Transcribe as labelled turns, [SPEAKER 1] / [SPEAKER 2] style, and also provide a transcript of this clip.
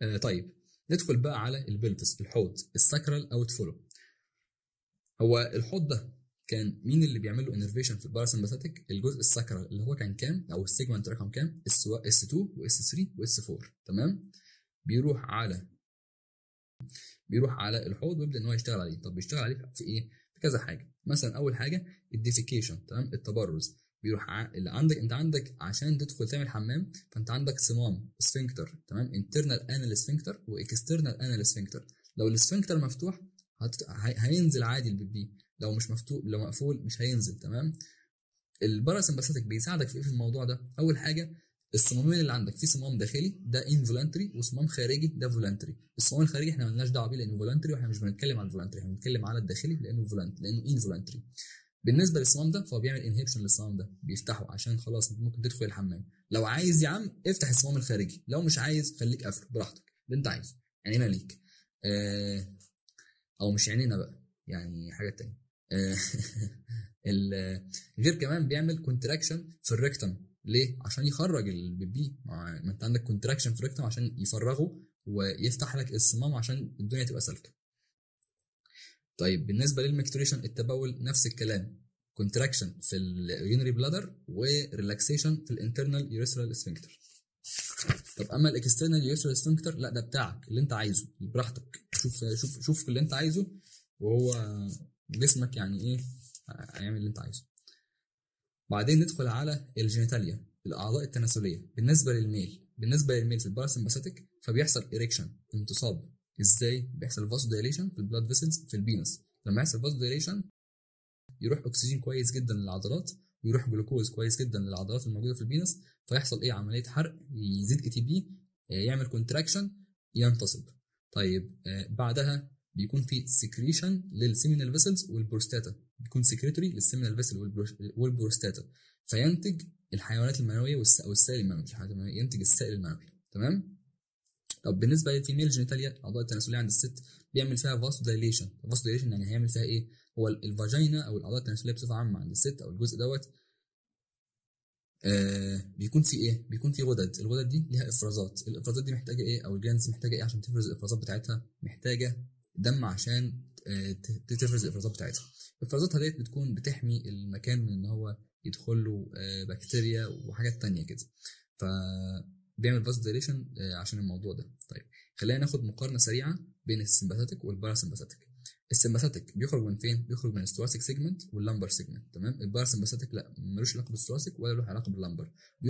[SPEAKER 1] آه طيب ندخل بقى على البلفس الحوض الساكرال اوت فولو هو الحوض ده كان مين اللي بيعمل له انرفيشن في الباراسمباثيك الجزء الساكرال اللي هو كان كام او السيجمنت رقم كام اس 2 واس 3 واس 4 تمام بيروح على بيروح على الحوض ويبدا ان هو يشتغل عليه طب بيشتغل عليه في ايه في كذا حاجه مثلا اول حاجه الديفيكيشن تمام التبرز بيروح ع... اللي عندك انت عندك عشان تدخل تعمل حمام فانت عندك صمام سفنكتر تمام انترنال انال سفنكتر واكسترنال انال سفنكتر لو السفنكتر مفتوح هت... هي... هينزل عادي البيبي لو مش مفتوح لو مقفول مش هينزل تمام الباراسمباثيك بيساعدك في ايه في الموضوع ده اول حاجه الصمامين اللي عندك في صمام داخلي ده انفولانتري وصمام خارجي ده فولانتري الصمام الخارجي احنا مالناش دعوه بيه لانه فولانتري واحنا مش بنتكلم على الفولانتري احنا بنتكلم على الداخلي لانه فولانت لانه انفولانتري بالنسبه للصمام ده فهو بيعمل انهبشن للصمام ده بيفتحه عشان خلاص ممكن تدخل الحمام لو عايز يا عم افتح الصمام الخارجي لو مش عايز خليك قافله براحتك اللي انت عايزه عينينا ليك اه او مش عينينا بقى يعني حاجه تانية اه غير كمان بيعمل كونتراكشن في الريكتم ليه؟ عشان يخرج البيبي ما انت عندك كونتراكشن في الريكتم عشان يفرغه ويفتح لك الصمام عشان الدنيا تبقى سالكه. طيب بالنسبه للمكتوريشن التبول نفس الكلام كونتراكشن في اليونري بلادر وريلاكسيشن في الانترنال يوريثرال سفنكتر. طب اما الاكسترنال يوريثرال سفنكتر لا ده بتاعك اللي انت عايزه براحتك شوف شوف شوف اللي انت عايزه وهو جسمك يعني ايه هيعمل اللي انت عايزه. بعدين ندخل على الجينيتاليا الاعضاء التناسليه بالنسبه للميل بالنسبه للميل في الباراسمباثيك فبيحصل اريكشن انتصاب ازاي بيحصل فاسو دايليشن في البلاد فيسلز في البينس لما يحصل فاسو دايليشن يروح اكسجين كويس جدا للعضلات ويروح جلوكوز كويس جدا للعضلات الموجوده في البينس فيحصل ايه عمليه حرق يزيد اي تي بي يعمل كونتراكشن ينتصب طيب آه بعدها بيكون في سكريشن للسيمينال فيسلز والبروستاتا بيكون سكريتوري للسيمينال فيسل والبروستاتا فينتج الحيوانات المنويه او السائل المنوي مش الحيوانات المنويه ينتج السائل المنوي تمام طب بالنسبه للفيميل جينيتاليا الاعضاء التناسليه عند الست بيعمل فيها فاسو دايليشن فاسو دايليشن يعني هيعمل فيها ايه هو الفاجينا او الاعضاء التناسليه بصفه عامه عند الست او الجزء دوت آه بيكون في ايه بيكون في غدد الغدد دي ليها افرازات الافرازات دي محتاجه ايه او الجلانز محتاجه ايه عشان تفرز الافرازات بتاعتها محتاجه دم عشان آه تفرز الافرازات بتاعتها الافرازات ديت بتكون بتحمي المكان من ان هو يدخل له آه بكتيريا وحاجات تانية كده فبيعمل فاس دايليشن آه عشان الموضوع ده طيب خلينا ناخد مقارنه سريعه بين السمباثيك والباراسمباثيك السمباثيك بيخرج من فين بيخرج من الثوراسيك سيجمنت واللمبر سيجمنت تمام الباراسمباثيك لا ملوش علاقه بالثوراسيك ولا له علاقه باللمبر